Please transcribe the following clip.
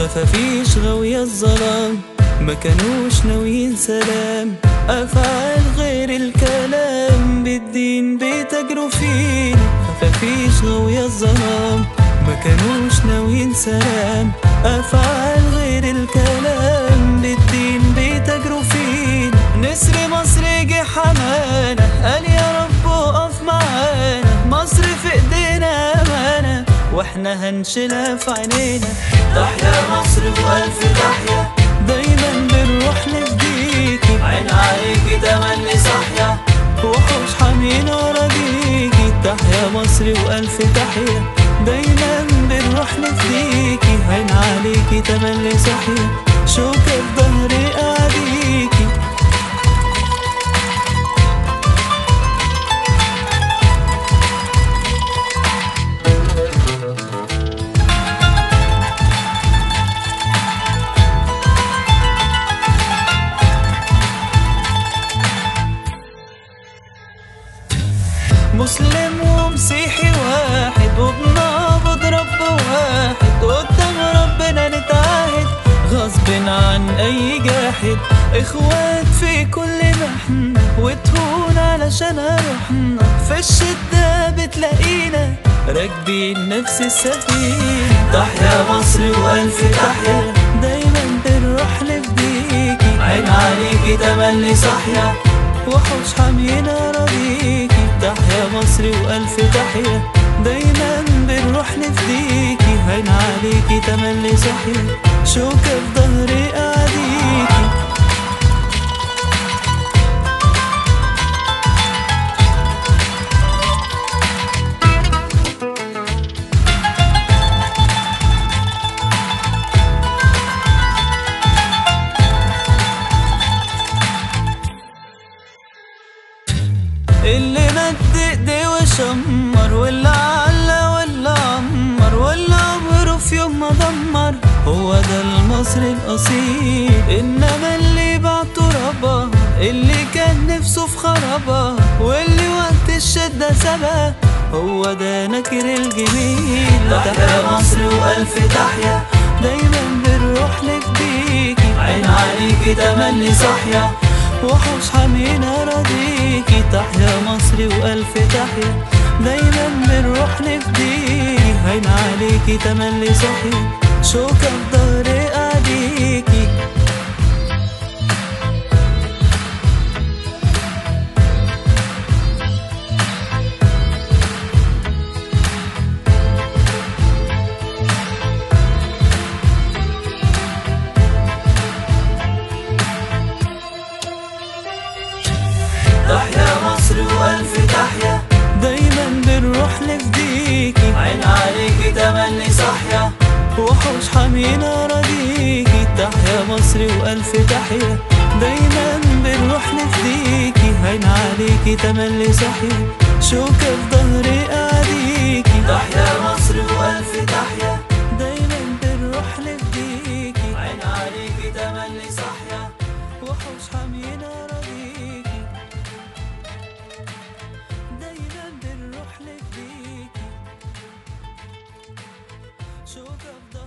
خفافيش غاوية الظلام ما كانوش ناويين سلام أفعال غير الكلام بالدين بيتجروا فين خفافيش غاوية الظلام ما كانوش ناويين سلام أفعال غير الكلام بالدين بيتجروا فين نسر مصر جه حمانا قال يا رب اقف معانا مصر في ايدينا امانه واحنا هنشيلها في عينينا تحيا مصر والف تحيا دايما بنروح نفديكي عين عليكي تملي صاحية وحوش حامين وراضيكي تحيا مصر والف تحيا دايما بنروح نفديكي عين عليكي تملي صاحية شوكة في ظهري قاعديكي مسلم ومسيحي واحد وبنعبد رب واحد قدام ربنا نتعاهد غصب عن اي جاحد اخوات في كل محنة وتهون علشان روحنا في الشدة بتلاقينا راكبين نفس السفينة تحيا مصر والف تحيا دايما بنروح نفديكي عين عليكي تملي صاحية وحوش حامينا راضيكي تحيا مصر والف تحيا دايما بنروح نفديكي عين عليكي تملي صحية شوكة في ظهري قاعديكي اللي مد ايديه وشمر واللي على واللي عمر واللي عمره في يوم ما دمر هو ده المصري الاصيل انما اللي باع ترابها اللي كان نفسه في خرابها واللي وقت الشدة سابها هو ده نكر الجميل تحيا مصر والف تحيا دايما بنروح نفديكي عين عليكي تملي صاحيه وحوش حامينا راضيكي تحيا مصري والف تحيا دايما بنروح نفديكي عين عليكي تملي صحي شوكة في ظهري قاعديكي تحيا مصر والف تحيا دايما بنروح نفديكي عين عليكي تملي صاحية وحوش حامينا راضيكي تحيا مصر والف تحيا دايما بنروح نفديكي عين عليكي تملي صحية شوكة في ظهري قاعديكي تحيا مصر والف تحيا دايما بنروح نفديكي عين عليكي تملي صاحية وحوش حامينا راضيكي دايما بنروح نفديكي شوكة في